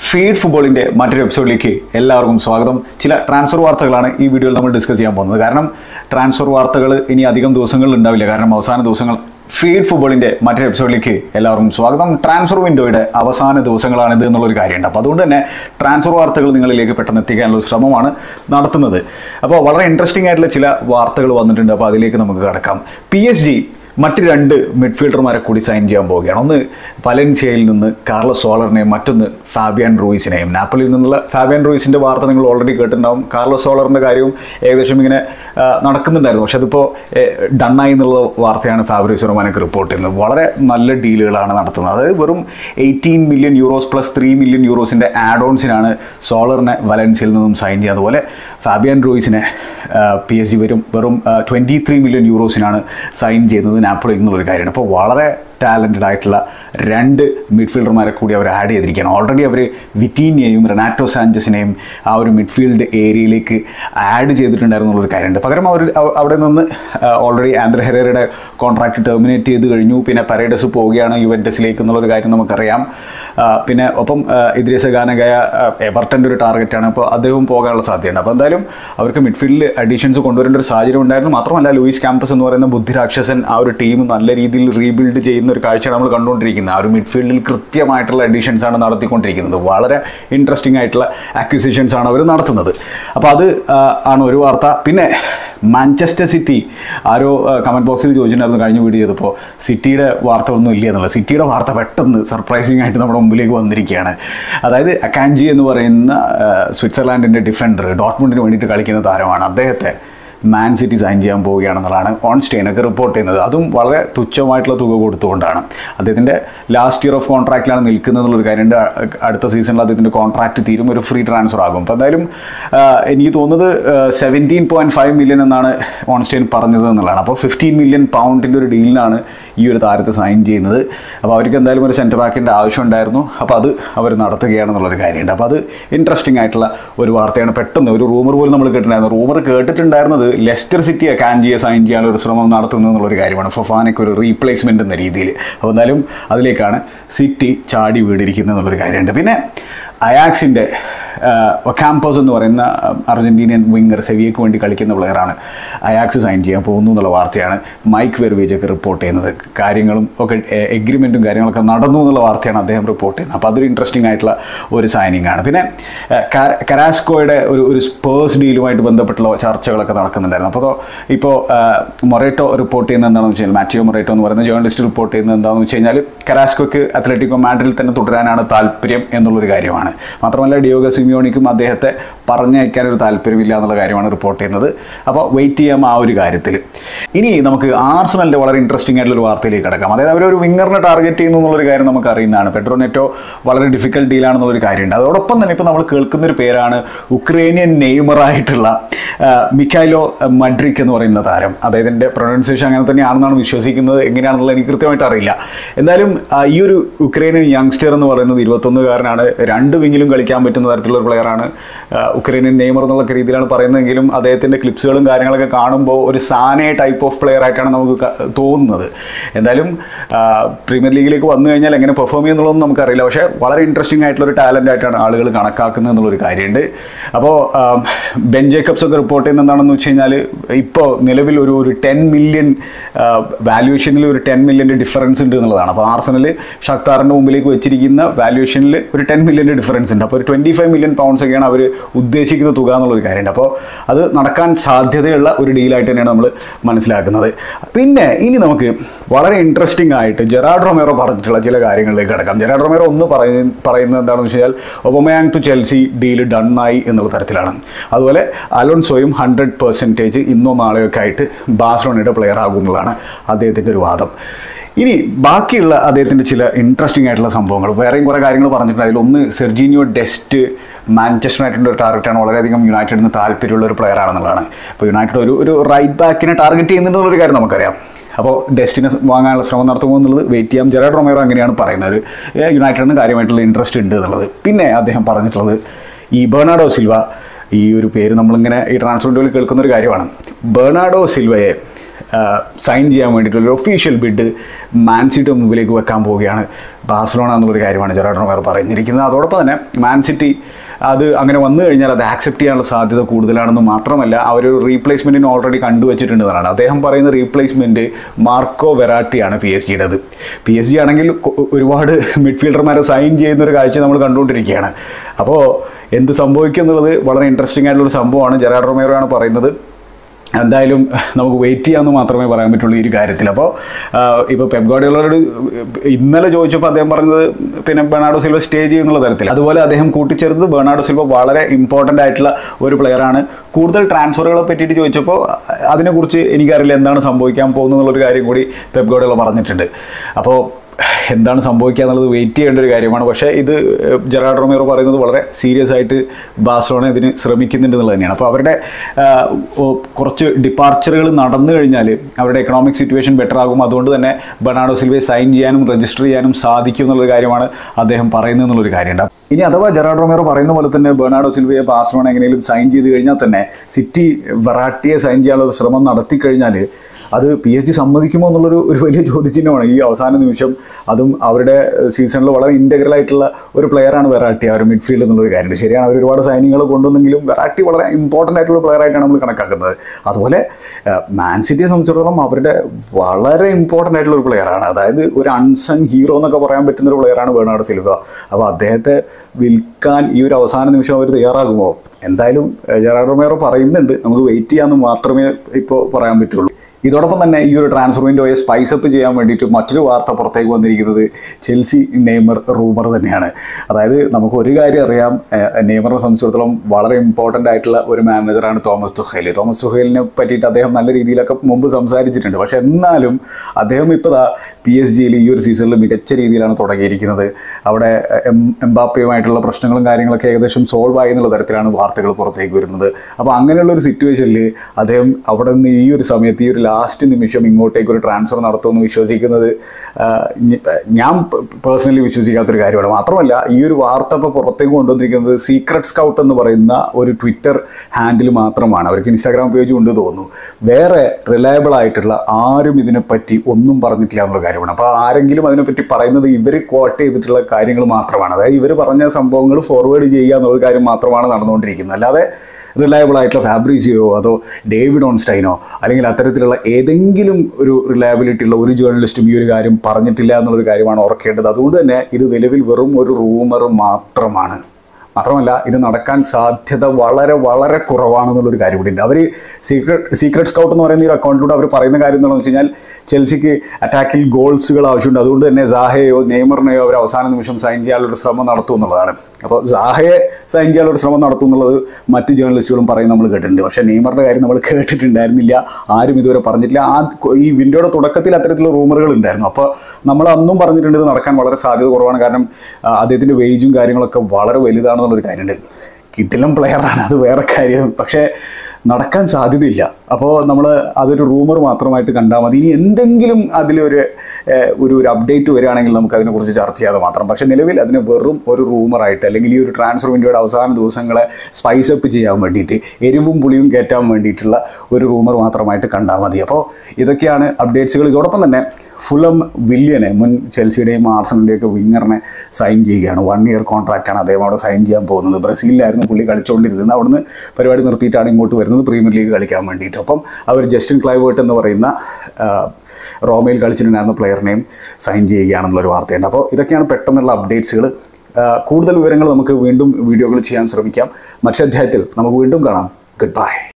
feed ഫുട്ബോളിന്റെ മറ്റൊരു എപ്പിസോഡിലേക്ക് എല്ലാവർക്കും സ്വാഗതം ചില ട്രാൻസ്ഫർ വാർത്തകളാണ് ഈ വീഡിയോയിൽ നമ്മൾ ഡിസ്കസ് ചെയ്യാൻ പോകുന്നത് കാരണം ട്രാൻസ്ഫർ വാർത്തകൾ ഇനി അധികം ദിവസങ്ങളിൽ ഉണ്ടാവില്ല കാരണം അവസാന ദിവസങ്ങൾ ഫീഡ് ഫുട്ബോളിന്റെ മറ്റൊരു എപ്പിസോഡിലേക്ക് എല്ലാവർക്കും സ്വാഗതം ട്രാൻസ്ഫർ വിൻഡോയുടെ അവസാന ദിവസങ്ങളാണ് ഇത് എന്നുള്ളൊരു കാര്യമുണ്ട് അപ്പോൾ അതുകൊണ്ട് തന്നെ ട്രാൻസ്ഫർ വാർത്തകൾ നിങ്ങളിലേക്ക് പെട്ടെന്ന് എത്തിക്കാനുള്ള ഒരു ശ്രമമാണ് നടത്തുന്നത് അപ്പോൾ വളരെ ഇൻട്രസ്റ്റിംഗ് ആയിട്ടുള്ള ചില വാർത്തകൾ വന്നിട്ടുണ്ട് അപ്പോൾ അതിലേക്ക് നമുക്ക് കടക്കാം പി എസ് ജി മറ്റ് രണ്ട് മിഡ്ഫീൽഡർമാരെ കൂടി സൈൻ ചെയ്യാൻ പോവുകയാണ് ഒന്ന് വലൻസിയയിൽ നിന്ന് കാർലസ് സോളറിനെയും മറ്റൊന്ന് ഫാബിയൻ റൂയിസിനെയും നാപ്പിളിൽ നിന്നുള്ള ഫാബിയൻ റൂയിസിന്റെ വാർത്ത നിങ്ങൾ ഓൾറെഡി കേട്ടിട്ടുണ്ടാവും കാർലസ് സോളറിന്റെ കാര്യവും ഏകദേശം ഇങ്ങനെ ആ, നടക്കുന്നുണ്ടായിരുന്നു പക്ഷെ അതിപ്പോൾ ഡണ്ണായി എന്നുള്ള വാർത്തയാണ് ഫാബ്രിസ് റൊമാനക്ക് റിപ്പോർട്ട് ചെയ്യുന്നത് വളരെ നല്ല ഡീലുകളാണ് നടത്തുന്നത് അതായത് വെറും eighteen million euros plus three million യൂറോസിന്റെ ആഡ് ഓൺസിനാണ് സോളറിനെ വലൻസിയയിൽ നിന്നും സൈൻ ചെയ്യുക അതുപോലെ ഫാബിയൻ റോയിസിനെ പി എസ് ജി വരും വെറും ട്വൻറ്റി ത്രീ മില്യൺ യൂറോസിനാണ് സൈൻ ചെയ്യുന്നത് നാപ്പോളിൽ നിന്നുള്ളൊരു കാര്യമാണ് അപ്പോൾ വളരെ ടാലൻറ്റഡ് ആയിട്ടുള്ള രണ്ട് മിഡ്ഫീൽഡർമാരെ കൂടി അവർ ആഡ് ചെയ്തിരിക്കുകയാണ് ഓൾറെഡി അവർ വിറ്റീനിയെയും റെനാറ്റോ സാഞ്ചസിനെയും ആ ഒരു മിഡ്ഫീൽഡ് ഏരിയയിലേക്ക് ആഡ് ചെയ്തിട്ടുണ്ടായിരുന്നു എന്നുള്ളൊരു കാര്യമുണ്ട് പകരം അവർ അവ- അവിടെ നിന്ന് ഓൾറെഡി ആന്ധ്ര ഹെറയുടെ കോൺട്രാക്ട് ടെർമിനേറ്റ് ചെയ്ത് കഴിഞ്ഞു പിന്നെ പരേഡസ് പോവുകയാണ് യുവൻറ്റസിലേക്ക് എന്നുള്ളൊരു കാര്യം നമുക്കറിയാം ആ, പിന്നെ ഒപ്പം ആ, ഇദ്രീസ ഗാനഗയ എവർട്ടൻ്റെ ഒരു ടാർഗറ്റാണ് അപ്പോൾ അദ്ദേഹവും പോകാനുള്ള സാധ്യതയുണ്ട് അപ്പോൾ എന്തായാലും അവർക്ക് മിഡ്ഫീൽഡിൽ അഡീഷൻസ് കൊണ്ടുവരേണ്ട ഒരു സാഹചര്യം ഉണ്ടായിരുന്നു മാത്രമല്ല ലൂയിസ് ക്യാമ്പസ് എന്ന് പറയുന്ന ബുദ്ധിരാക്ഷസൻ ആ ഒരു ടീം നല്ല രീതിയിൽ റീബിൽഡ് ചെയ്യുന്ന ഒരു കാഴ്ചയാണ് നമ്മൾ കണ്ടുകൊണ്ടിരിക്കുന്നത് ആ ഒരു മിഡ്ഫീൽഡിൽ കൃത്യമായിട്ടുള്ള അഡീഷൻസ് ആണ് നടത്തിക്കൊണ്ടിരിക്കുന്നത് വളരെ ഇൻട്രസ്റ്റിംഗ് ആയിട്ടുള്ള അക്വിസിഷൻസ് ആണ് അവർ നടത്തുന്നത് അപ്പോൾ അത് ആ, ആണ് ഒരു വാർത്ത പിന്നെ മാഞ്ചസ്റ്റർ സിറ്റി ആരോ കമൻറ്റ് ബോക്സിൽ ചോദിച്ചിട്ടുണ്ടായിരുന്നു കഴിഞ്ഞ വീഡിയോ ചെയ്തപ്പോൾ സിറ്റിയുടെ വാർത്തകളൊന്നും ഇല്ല എന്നുള്ളത് സിറ്റിയുടെ വാർത്ത പെട്ടെന്ന് സർപ്രൈസിംഗ് ആയിട്ട് നമ്മുടെ മുമ്പിലേക്ക് വന്നിരിക്കുകയാണ് അതായത് അക്കാൻജി എന്ന് പറയുന്ന ആ, സ്വിറ്റ്സർലാൻഡിൻ്റെ ഡിഫൻഡർ ഡോട്ട്മുണ്ടിന് വേണ്ടിയിട്ട് കളിക്കുന്ന താരമാണ് അദ്ദേഹത്തെ മാൻ സിറ്റി സൈൻ ചെയ്യാൻ പോവുകയാണെന്നുള്ളതാണ് ഓൺസ്റ്റൈനൊക്കെ റിപ്പോർട്ട് ചെയ്യുന്നത് അതും വളരെ തുച്ഛമായിട്ടുള്ള തുക കൊടുത്തുകൊണ്ടാണ് അദ്ദേഹത്തിൻ്റെ ലാസ്റ്റ് ഇയർ ഓഫ് കോൺട്രാക്റ്റിലാണ് നിൽക്കുന്നത് എന്നുള്ളൊരു കാര്യമുണ്ട് അ- അടുത്ത സീസണിൽ അദ്ദേഹത്തിൻ്റെ കോൺട്രാക്റ്റ് തീരും ഒരു ഫ്രീ ട്രാൻസ്ഫർ ആകും അപ്പോൾ എന്തായാലും ആ, എനിക്ക് തോന്നുന്നത് സെവൻറ്റീൻ പോയിൻറ്റ് ഫൈവ് മില്യൺ എന്നാണ് ഓൺസ്റ്റൈൻ പറഞ്ഞത് എന്നുള്ളതാണ് അപ്പോൾ ഫിഫ്റ്റീൻ മില്യൺ പൗണ്ടിൻ്റെ ഒരു ഡീലിനാണ് ഈ ഒരു താരത്തെ സൈൻ ചെയ്യുന്നത് അപ്പോൾ അവർക്ക് എന്തായാലും ഒരു സെൻറ്റർ ബാക്കിൻ്റെ ആവശ്യം ഉണ്ടായിരുന്നു അപ്പോൾ അത് അവർ നടത്തുകയാണെന്നുള്ളൊരു കാര്യമുണ്ട് അപ്പോൾ അത് ഇൻട്രസ്റ്റിംഗ് ആയിട്ടുള്ള ഒരു വാർത്തയാണ് പെട്ടെന്ന് ഒരു റൂമർ പോലും നമ്മൾ കേട്ടിട്ടുണ്ടായിരുന്നു റൂമർ കേട്ടിട്ടുണ്ടായിരുന്നത് ലെസ്റ്റർ സിറ്റിയെ കാൻജിയെ സൈൻ ചെയ്യാനുള്ള ഒരു ശ്രമം നടത്തുന്നു എന്നുള്ളൊരു കാര്യമാണ് ഫൊഫാനയ്ക്ക് ഒരു റീപ്ലേസ്മെൻ്റ് എന്ന രീതിയിൽ അപ്പോൾ എന്തായാലും അതിലേക്കാണ് സിറ്റി ചാടി വീടിരിക്കുന്നത് എന്നുള്ളൊരു കാര്യമുണ്ട് പിന്നെ അയാക്സിൻ്റെ ഒക്കാംപോസ് എന്ന് പറയുന്ന ആ, അർജന്റീനിയൻ വിങ്ങർ സെവിയക്ക് വേണ്ടി കളിക്കുന്ന പ്ലെയറാണ് അയാക്സ് സൈൻ ചെയ്യാൻ പോകുന്നു എന്നുള്ള വാർത്തയാണ് മൈക്ക് വെർവേജൊക്കെ റിപ്പോർട്ട് ചെയ്യുന്നത് കാര്യങ്ങളും ഒക്കെ എഗ്രിമെൻറ്റും കാര്യങ്ങളൊക്കെ നടന്നു എന്നുള്ള വാർത്തയാണ് അദ്ദേഹം റിപ്പോർട്ട് ചെയ്യുന്നത് അപ്പോൾ അതൊരു ഇൻട്രസ്റ്റിംഗ് ആയിട്ടുള്ള ഒരു സൈനിങ് ആണ് പിന്നെ ആ, കര- കരാസ്കോയുടെ ഒരു ഒരു സ്പേഴ്സ് ഡീലുമായിട്ട് ബന്ധപ്പെട്ടുള്ള ചർച്ചകളൊക്കെ നടക്കുന്നുണ്ടായിരുന്നു അപ്പോൾ ഇപ്പോൾ മൊറേറ്റോ റിപ്പോർട്ട് ചെയ്യുന്നത് എന്താണെന്ന് വെച്ച് കഴിഞ്ഞാൽ മാറ്റിയോ മൊറേറ്റോ എന്ന് പറയുന്ന ജേർണലിസ്റ്റ് റിപ്പോർട്ട് ചെയ്യുന്നത് എന്താണെന്ന് വെച്ച് കഴിഞ്ഞാൽ കരാസ്കോയ്ക്ക് അത്ലറ്റിക്കോ മാഡ്രിൽ തന്നെ തുടരാനാണ് താല്പര്യം എന്നുള്ളൊരു കാര്യമാണ് മാത്രമല്ല ഡിയോഗ സിമിയോണിക്കും അദ്ദേഹത്തെ പറഞ്ഞയക്കാൻ ഒരു താല്പര്യമില്ല എന്നുള്ള കാര്യമാണ് റിപ്പോർട്ട് ചെയ്യുന്നത് അപ്പോൾ വെയിറ്റ് ചെയ്യാം ആ ഒരു കാര്യത്തിൽ ഇനി നമുക്ക് ആർസണലിൻ്റെ വളരെ ഇൻട്രസ്റ്റിംഗ് ആയിട്ടുള്ള ഒരു വാർത്തയിലേക്ക് കിടക്കാം അതായത് അവരൊരു വിങ്ങറിനെ ടാർഗറ്റ് ചെയ്യുന്നു എന്നുള്ളൊരു കാര്യം നമുക്ക് അറിയുന്നതാണ് പെട്രോനെറ്റോ വളരെ ഡിഫിക്കൽട്ട് ഡീലാണെന്നുള്ളൊരു കാര്യമുണ്ട് അതോടൊപ്പം തന്നെ ഇപ്പോൾ നമ്മൾ കേൾക്കുന്ന ഒരു പേരാണ് ഉക്രൈനിയൻ നെയ്മറായിട്ടുള്ള ആ, മിഖായിലോ മഡ്രിക് എന്ന് പറയുന്ന താരം അദ്ദേഹത്തിൻ്റെ പ്രൊനൗൺസിയേഷൻ അങ്ങനെ തന്നെയാണെന്നാണ് വിശ്വസിക്കുന്നത് എങ്ങനെയാണെന്നുള്ളത് എനിക്ക് കൃത്യമായിട്ട് അറിയില്ല എന്തായാലും ആ, ഈ ഒരു ഉക്രൈനിയൻ യങ്സ്റ്റർ എന്ന് പറയുന്നത് ഇരുപത്തൊന്നുകാരനാണ് രണ്ട് വിങ്ങിലും കളിക്കാൻ പറ്റുന്ന തരത്തിലുള്ള ഒരു പ്ലെയറാണ് ഉക്രൈനിയൻ നെയ്മർ എന്നുള്ള രീതിയിലാണ് പറയുന്നതെങ്കിലും അദ്ദേഹത്തിൻ്റെ ക്ലിപ്സുകളും കാര്യങ്ങളൊക്കെ കാണുമ്പോൾ ഒരു സാനെ ടൈപ്പ് ഓഫ് പ്ലെയർ ആയിട്ടാണ് നമുക്ക് ക- തോന്നുന്നത് എന്തായാലും ആ, പ്രീമിയർ ലീഗിലേക്ക് വന്നു കഴിഞ്ഞാൽ എങ്ങനെ പെർഫോം ചെയ്യുന്നുള്ളതൊന്നും നമുക്കറിയില്ല പക്ഷേ വളരെ ഇൻട്രസ്റ്റിംഗ് ആയിട്ടുള്ള ഒരു ടാലൻ്റ് ആയിട്ടാണ് ആളുകൾ കണക്കാക്കുന്നത് എന്നുള്ളൊരു കാര്യമുണ്ട് അപ്പോൾ ബെൻ ജേക്കബ്സ് ഒക്കെ റിപ്പോർട്ട് ചെയ്യുന്നത് എന്താണെന്ന് വെച്ച് കഴിഞ്ഞാൽ ഇപ്പോൾ നിലവിൽ ഒരു ഒരു ടെൻ മില്യൺ വാല്യുവേഷനിൽ ഒരു ടെൻ മില്യൻ്റെ ഡിഫറൻസ് ഉണ്ട് എന്നുള്ളതാണ് അപ്പോൾ ആർസണൽ ഷക്താറിൻ്റെ മുമ്പിലേക്ക് വെച്ചിരിക്കുന്ന വാല്യുവേഷനിൽ ഒരു ടെൻ മില്യൻ്റെ ഡിഫറൻസ് ഉണ്ട് അപ്പോൾ ഒരു ട്വൻറ്റി ഫൈവ് മില്യൺ പൗണ്ട്സ് ഒക്കെയാണ് അവർ ഉദ്ദേശിക്കുന്ന തുക എന്നുള്ളൊരു കാര്യമുണ്ട് അപ്പോൾ അത് നടക്കാൻ സാധ്യതയുള്ള ഒരു ഡീലായിട്ട് തന്നെയാണ് നമ്മൾ മനസ്സിലാക്കുന്നത് പിന്നെ ഇനി നമുക്ക് വളരെ ഇൻട്രസ്റ്റിംഗ് ആയിട്ട് ജെറാഡ് റൊമേറോ പറഞ്ഞിട്ടുള്ള ചില കാര്യങ്ങളിലേക്ക് കിടക്കാം ജെറാഡ് റൊമേറോ ഒന്ന് പറയ പറയുന്നത് എന്താണെന്ന് വെച്ച് കഴിഞ്ഞാൽ ഒബമയാങ് ടു ചെൽസി ഡീൽ ഡണ്ണായി എന്നുള്ള തരത്തിലാണ് അതുപോലെ അലോൺസോയും ഹൺഡ്രഡ് പെർസെൻറ്റേജ് ഇന്നോ നാളെയോ ഒക്കെ ആയിട്ട് ബാഴ്സലോണയുടെ പ്ലെയർ ആകും എന്നുള്ളതാണ് അദ്ദേഹത്തിൻ്റെ ഒരു വാദം ഇനി ബാക്കിയുള്ള അദ്ദേഹത്തിൻ്റെ ചില ഇൻട്രസ്റ്റിംഗ് ആയിട്ടുള്ള സംഭവങ്ങൾ വേറെയും കുറേ കാര്യങ്ങൾ പറഞ്ഞിട്ടുണ്ട് അതിലൊന്ന് സെർജീനിയോ ഡെസ്റ്റ് മാഞ്ചസ്റ്റർ യുണൈറ്റഡിൻ്റെ ഒരു ടാർഗറ്റാണ് വളരെയധികം യുണൈറ്റഡിന് താല്പര്യമുള്ള ഒരു പ്ലെയർ ആണെന്നുള്ളതാണ് അപ്പോൾ യുണൈറ്റഡ് ഒരു ഒരു റൈറ്റ് ബാക്കിനെ ടാർഗറ്റ് ചെയ്യുന്നുണ്ടെന്നൊരു കാര്യം നമുക്കറിയാം അപ്പോൾ ഡെസ്റ്റിനെ വാങ്ങാനുള്ള ശ്രമം നടത്തുമോ എന്നുള്ളത് വെയിറ്റ് ചെയ്യാം ജെറാഡ് റൊമേറോ അങ്ങനെയാണ് പറയുന്നത് ഒരു ഏ, യുണൈറ്റഡിന് കാര്യമായിട്ടുള്ള ഇൻട്രസ്റ്റ് ഉണ്ട് എന്നുള്ളത് പിന്നെ അദ്ദേഹം പറഞ്ഞിട്ടുള്ളത് ഈ ബെർണാഡോ സിൽവ ഈ ഒരു പേര് നമ്മളിങ്ങനെ ഈ ട്രാൻസ്ഫർ വിൻഡോയിൽ കേൾക്കുന്ന ഒരു കാര്യമാണ് ബെർണാഡോ സിൽവയെ സൈൻ ചെയ്യാൻ വേണ്ടിയിട്ടുള്ള ഒഫീഷ്യൽ ബിഡ് മാൻ സിറ്റി മുമ്പിലേക്ക് വെക്കാൻ പോവുകയാണ് ബാഴ്സലോണ എന്നുള്ളൊരു കാര്യമാണ് ജെറാഡ് റൊമേറോ പറഞ്ഞിരിക്കുന്നത് അതോടൊപ്പം തന്നെ മാൻ സിറ്റി അത് അങ്ങനെ വന്നു കഴിഞ്ഞാൽ അത് ആക്സെപ്റ്റ് ചെയ്യാനുള്ള സാധ്യത കൂടുതലാണെന്ന് മാത്രമല്ല അവർ റീപ്ലേസ്മെൻറ്റിന് ഓൾറെഡി കണ്ടുവച്ചിട്ടുണ്ടെന്നാണ് അദ്ദേഹം പറയുന്ന റീപ്ലേസ്മെൻറ്റ് മാർക്കോ വെറാട്ടിയാണ് പി എസ് ജിയുടേത് പി എസ് ജി ആണെങ്കിൽ കൊ- ഒരുപാട് മിഡ്ഫീൽഡർമാരെ സൈൻ ചെയ്യുന്ന ഒരു കാഴ്ച നമ്മൾ കണ്ടുകൊണ്ടിരിക്കുകയാണ് അപ്പോൾ എന്ത് സംഭവിക്കും എന്നുള്ളത് വളരെ ഇൻട്രസ്റ്റിംഗ് ആയിട്ടുള്ളൊരു സംഭവമാണ് ജെറാഡ് റൊമേറോ ആണ് പറയുന്നത് എന്തായാലും നമുക്ക് വെയിറ്റ് ചെയ്യാമെന്ന് മാത്രമേ പറയാൻ പറ്റുള്ളൂ ഈ ഒരു കാര്യത്തിൽ അപ്പോൾ ഇപ്പോൾ പെപ് ഗാർഡിയോളോട് ഇന്നലെ ചോദിച്ചപ്പോൾ അദ്ദേഹം പറഞ്ഞത് പിന്നെ ബെർണാഡോ സിൽവ സ്റ്റേ ചെയ്യുന്നുള്ള തരത്തിൽ അതുപോലെ അദ്ദേഹം കൂട്ടിച്ചേർത്തത് ബെർണാഡോ സിൽവ വളരെ ഇമ്പോർട്ടൻ്റ് ആയിട്ടുള്ള ഒരു പ്ലെയറാണ് കൂടുതൽ ട്രാൻസ്ഫറുകളെ പറ്റിയിട്ട് ചോദിച്ചപ്പോൾ അതിനെക്കുറിച്ച് എനിക്കറിയില്ല എന്താണ് സംഭവിക്കാൻ പോകുന്നത് എന്നുള്ളൊരു കാര്യം കൂടി പെപ് ഗാർഡിയോള പറഞ്ഞിട്ടുണ്ട് അപ്പോൾ എന്താണ് സംഭവിക്കുക എന്നുള്ളത് വെയിറ്റ് ചെയ്യേണ്ട ഒരു കാര്യമാണ് പക്ഷേ ഇത് ജെറാഡ് റൊമേറോ പറയുന്നത് വളരെ സീരിയസ് ആയിട്ട് ബാഴ്സലോണ ഇതിന് ശ്രമിക്കുന്നുണ്ട് എന്നുള്ളത് തന്നെയാണ് അപ്പോൾ അവരുടെ ആ, ഓ, കുറച്ച് ഡിപ്പാർച്ചറുകൾ നടന്നു കഴിഞ്ഞാൽ അവരുടെ എക്കണോമിക് സിറ്റുവേഷൻ ബെറ്റർ ആകും അതുകൊണ്ട് തന്നെ ബെർണാഡോ സിൽവയെ സൈൻ ചെയ്യാനും രജിസ്റ്റർ ചെയ്യാനും സാധിക്കും എന്നുള്ളൊരു കാര്യമാണ് അദ്ദേഹം പറയുന്നത് എന്നുള്ളൊരു കാര്യമുണ്ട് ഇനി അഥവാ ജെറാഡ് റൊമേറോ പറയുന്ന പോലെ തന്നെ ബെർണാഡോ സിൽവയെ ബാഴ്സലോണ എങ്ങനെയും സൈൻ ചെയ്ത് കഴിഞ്ഞാൽ തന്നെ സിറ്റി വെറാട്ടിയെ സൈൻ ചെയ്യാനുള്ള ഒരു ശ്രമം നടത്തി കഴിഞ്ഞാൽ അത് പി എച്ച് ഡി സമ്മതിക്കുമോ എന്നുള്ളൊരു ഒരു വലിയ ചോദ്യചിഹ്നമാണ് ഈ അവസാന നിമിഷം അതും അവരുടെ സീസണിൽ വളരെ ഇൻറ്റഗ്രൽ ആയിട്ടുള്ള ഒരു പ്ലെയറാണ് വെറാട്ടി ആ ഒരു മിഡ്ഫീൽഡ് എന്നുള്ളൊരു കാര്യമുണ്ട് ശരിയാണ് അവർ ഒരുപാട് സൈനികൾ കൊണ്ടുവന്നെങ്കിലും വെറാട്ടി വളരെ ഇമ്പോർട്ടൻ്റ് ആയിട്ടുള്ള പ്ലെയർ ആയിട്ടാണ് നമ്മൾ കണക്കാക്കുന്നത് അതുപോലെ മാൻ സിറ്റിയെ സംബന്ധിച്ചിടത്തോളം അവരുടെ വളരെ ഇമ്പോർട്ടൻ്റ് ആയിട്ടുള്ള ഒരു പ്ലെയറാണ് അതായത് ഒരു അൺസൺ ഹീറോ എന്നൊക്കെ പറയാൻ പറ്റുന്ന ഒരു പ്ലെയറാണ് ബേണാർഡ് സിൽവ അപ്പോൾ അദ്ദേഹത്തെ വിൽക്കാൻ ഈ ഒരു അവസാന നിമിഷം അവർ തയ്യാറാകുമോ എന്തായാലും ജെറാഡ് റൊമേറോ പറയുന്നുണ്ട് നമുക്ക് വെയിറ്റ് ചെയ്യാമെന്ന് മാത്രമേ ഇപ്പോൾ പറയാൻ പറ്റുള്ളൂ ഇതോടൊപ്പം തന്നെ ഈ ഒരു ട്രാൻസ്ഫർ വിൻഡോയെ സ്പൈസ് അപ്പ് ചെയ്യാൻ വേണ്ടിയിട്ട് മറ്റൊരു വാർത്ത പുറത്തേക്ക് വന്നിരിക്കുന്നത് ചെൽസി നെയ്മർ റൂമർ തന്നെയാണ് അതായത് നമുക്ക് ഒരു കാര്യം അറിയാം ഏഹ്, നെയ്മറിനെ സംബന്ധിച്ചിടത്തോളം വളരെ ഇമ്പോർട്ടൻ്റ് ആയിട്ടുള്ള ഒരു മാനേജറാണ് തോമസ് തുഹേൽ തോമസ് തുഹേലിനെ പറ്റിയിട്ട് അദ്ദേഹം നല്ല രീതിയിലൊക്കെ മുമ്പ് സംസാരിച്ചിട്ടുണ്ട് പക്ഷെ എന്നാലും അദ്ദേഹം ഇപ്പോൾ പി എസ് ജിയിൽ ഈ ഒരു സീസണിൽ മികച്ച രീതിയിലാണ് തുടങ്ങിയിരിക്കുന്നത് അവിടെ എം എംബാപ്പയുമായിട്ടുള്ള പ്രശ്നങ്ങളും കാര്യങ്ങളൊക്കെ ഏകദേശം സോൾവ് ആയി എന്നുള്ള തരത്തിലാണ് വാർത്തകൾ പുറത്തേക്ക് വരുന്നത് അപ്പോൾ അങ്ങനെയുള്ള ഒരു സിറ്റുവേഷനിൽ അദ്ദേഹം അവിടെ നിന്ന് ഈ ഒരു സമയത്ത് ഈ ഒരു ലാസ്റ്റ് നിമിഷം ഇങ്ങോട്ടേക്ക് ഒരു ട്രാൻസ്ഫർ നടത്തുമെന്ന് വിശ്വസിക്കുന്നത് ആ, ഞ- ഞാൻ പേഴ്സണലി വിശ്വസിക്കാത്തൊരു കാര്യമാണ് മാത്രമല്ല ഈ ഒരു വാർത്ത ഇപ്പോൾ പുറത്തേക്ക് കൊണ്ടുവന്നിരിക്കുന്നത് സീക്രട്ട് സ്കൗട്ട് എന്ന് പറയുന്ന ഒരു ട്വിറ്റർ ഹാൻഡിൽ മാത്രമാണ് അവർക്ക് ഇൻസ്റ്റാഗ്രാം പേജ് ഉണ്ട് തോന്നുന്നു വേറെ റിലയബിൾ ആയിട്ടുള്ള ആരും ഇതിനെപ്പറ്റി ഒന്നും പറഞ്ഞിട്ടില്ല എന്നുള്ള കാര്യമാണ് അപ്പോൾ ആരെങ്കിലും അതിനെപ്പറ്റി പറയുന്നത് ഇവർ കോട്ട് ചെയ്തിട്ടുള്ള കാര്യങ്ങൾ മാത്രമാണ് അതായത് ഇവർ പറഞ്ഞ സംഭവങ്ങൾ ഫോർവേഡ് ചെയ്യുക എന്നുള്ള കാര്യം മാത്രമാണ് നടന്നുകൊണ്ടിരിക്കുന്നത് അല്ലാതെ റിലയബിൾ ആയിട്ടുള്ള ഫാബ്രിസിയോ അതോ ഡേവിഡ് ഓൺസ്റ്റൈനോ അല്ലെങ്കിൽ അത്തരത്തിലുള്ള ഏതെങ്കിലും ഒരു റിലയബിലിറ്റി ഉള്ള ഒരു ജേർണലിസ്റ്റും ഈ ഒരു കാര്യം പറഞ്ഞിട്ടില്ല എന്നുള്ളൊരു കാര്യമാണ് ഓർക്കേണ്ടത് അതുകൊണ്ട് തന്നെ ഇത് നിലവിൽ വെറും ഒരു റൂമർ മാത്രമാണ് മാത്രമല്ല ഇത് നടക്കാൻ സാധ്യത വളരെ വളരെ കുറവാണെന്നുള്ളൊരു കാര്യം കൂടി ഉണ്ട് അവർ സീക്രട്ട് സീക്രട്ട് സ്കൗട്ട് എന്ന് പറയുന്ന ഈ അക്കൗണ്ടിലൂടെ അവർ പറയുന്ന കാര്യം എന്താണെന്ന് വെച്ച് കഴിഞ്ഞാൽ ചെൽസിക്ക് അറ്റാക്കിൽ ഗോൾസുകൾ ആവശ്യമുണ്ട് അതുകൊണ്ട് തന്നെ സാഹയോ നെയ്മറിനെയോ അവർ അവസാന നിമിഷം സൈൻ ചെയ്യാനുള്ള ഒരു ശ്രമം നടത്തും എന്നുള്ളതാണ് അപ്പോൾ സാഹയെ സൈൻ ചെയ്യാനുള്ള ഒരു ശ്രമം നടത്തും എന്നുള്ളത് മറ്റ് ജേർണലിസ്റ്റുകളും പറയും നമ്മൾ കേട്ടിട്ടുണ്ട് പക്ഷേ നെയ്മറിൻ്റെ കാര്യം നമ്മൾ കേട്ടിട്ടുണ്ടായിരുന്നില്ല ആരും ഇതുവരെ പറഞ്ഞിട്ടില്ല ആ ഈ വിൻഡോയുടെ തുടക്കത്തിൽ അത്തരത്തിലുള്ള റൂമറുകൾ ഉണ്ടായിരുന്നു അപ്പോൾ നമ്മൾ അന്നും പറഞ്ഞിട്ടുണ്ട് ഇത് നടക്കാൻ വളരെ സാധ്യത കുറവാണ് കാരണം ആ, അദ്ദേഹത്തിൻ്റെ വേജും കാര്യങ്ങളൊക്കെ വളരെ വലുതാണെന്നുള്ളൊരു കാര്യമുണ്ട് കിട്ടിലും പ്ലെയറാണ് അത് വേറെ കാര്യം പക്ഷേ നടക്കാൻ സാധ്യതയില്ല അപ്പോൾ നമ്മൾ അതൊരു റൂമർ മാത്രമായിട്ട് കണ്ടാൽ മതി ഇനി എന്തെങ്കിലും അതിലൊരു ഏഹ്, ഒരു ഒരു അപ്ഡേറ്റ് വരികയാണെങ്കിൽ നമുക്ക് അതിനെക്കുറിച്ച് ചർച്ച ചെയ്യാതെ മാത്രം പക്ഷേ നിലവിൽ അതിനെ വെറും ഒരു റൂമറായിട്ട് അല്ലെങ്കിൽ ഈ ഒരു ട്രാൻസ്ഫർ വിൻഡോയുടെ അവസാന ദിവസങ്ങളെ സ്പൈസ് അപ്പ് ചെയ്യാൻ വേണ്ടിയിട്ട് എരിവും പുളിയും കയറ്റാൻ വേണ്ടിയിട്ടുള്ള ഒരു റൂമർ മാത്രമായിട്ട് കണ്ടാൽ മതി അപ്പോൾ ഇതൊക്കെയാണ് അപ്ഡേറ്റ്സുകൾ ഇതോടൊപ്പം തന്നെ ഫുലം വില്യനെ മുൻ ചെൽസിയുടെയും ആർസണലിൻ്റെയും ഒക്കെ വിങ്ങറിനെ സൈൻ ചെയ്യുകയാണ് വൺ ഇയർ കോൺട്രാക്റ്റാണ് അദ്ദേഹം അവിടെ സൈൻ ചെയ്യാൻ പോകുന്നത് ബ്രസീലിലായിരുന്നു പുള്ളി കളിച്ചുകൊണ്ടിരുന്നത് അവിടുന്ന് പരിപാടി നിർത്തിയിട്ടാണ് ഇങ്ങോട്ട് വരുന്നത് പ്രീമിയർ ലീഗ് കളിക്കാൻ വേണ്ടിയിട്ട് അപ്പം അവർ ജസ്റ്റിൻ ക്ലൈവേർട്ട് എന്ന് പറയുന്ന ആ, റോമയിൽ കളിച്ചിട്ടുണ്ടായിരുന്ന പ്ലെയറിനെയും സൈൻ ചെയ്യുകയാണെന്നുള്ളൊരു വാർത്തയുണ്ട് അപ്പോൾ ഇതൊക്കെയാണ് പെട്ടെന്നുള്ള അപ്ഡേറ്റ്സുകൾ കൂടുതൽ വിവരങ്ങൾ നമുക്ക് വീണ്ടും വീഡിയോകൾ ചെയ്യാൻ ശ്രമിക്കാം മറ്റേ അധ്യായത്തിൽ നമുക്ക് വീണ്ടും കാണാം ഗുഡ് ബൈ